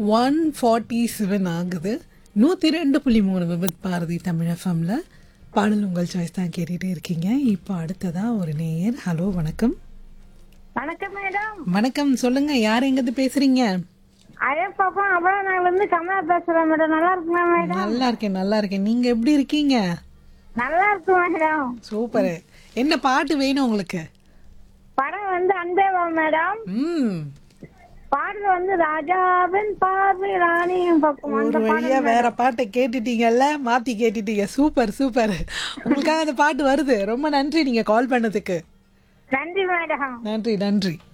one forty seven ஆகுது நூற்றி ரெண்டு புள்ளி மூணு விபத் பாரதி தமிழ் எஃப்எம்ல பாடல் உங்கள் சாய்ஸ் தான் கேட்டுகிட்டே இருக்கீங்க இப்போ அடுத்ததா ஒரு நேயர் ஹலோ வணக்கம் வணக்கம் மேடம் வணக்கம் சொல்லுங்க யார் எங்கிருந்து பேசுறீங்க அதே பாப்பா அவ்வளவு நாள்ல இருந்து கமலா பேசுறேன் மேடம் நல்லா இருக்குமா மேடம் நல்லா இருக்கேன் நல்லா இருக்கேன் நீங்க எப்படி இருக்கீங்க நல்லா இருக்கு மேடம் சூப்பர் என்ன பாட்டு வேணும் உங்களுக்கு படம் வந்து அன்பேவா மேடம் ம் பாடல் வந்து ராஜாவின் பார்வை ராணியும் பக்கம் அந்த ஒரு வழியா வேற பாட்டை கேட்டுட்டீங்கல்ல மாத்தி கேட்டுட்டீங்க சூப்பர் சூப்பர் உங்களுக்காக அந்த பாட்டு வருது ரொம்ப நன்றி நீங்க கால் பண்ணதுக்கு நன்றி மேடம் நன்றி நன்றி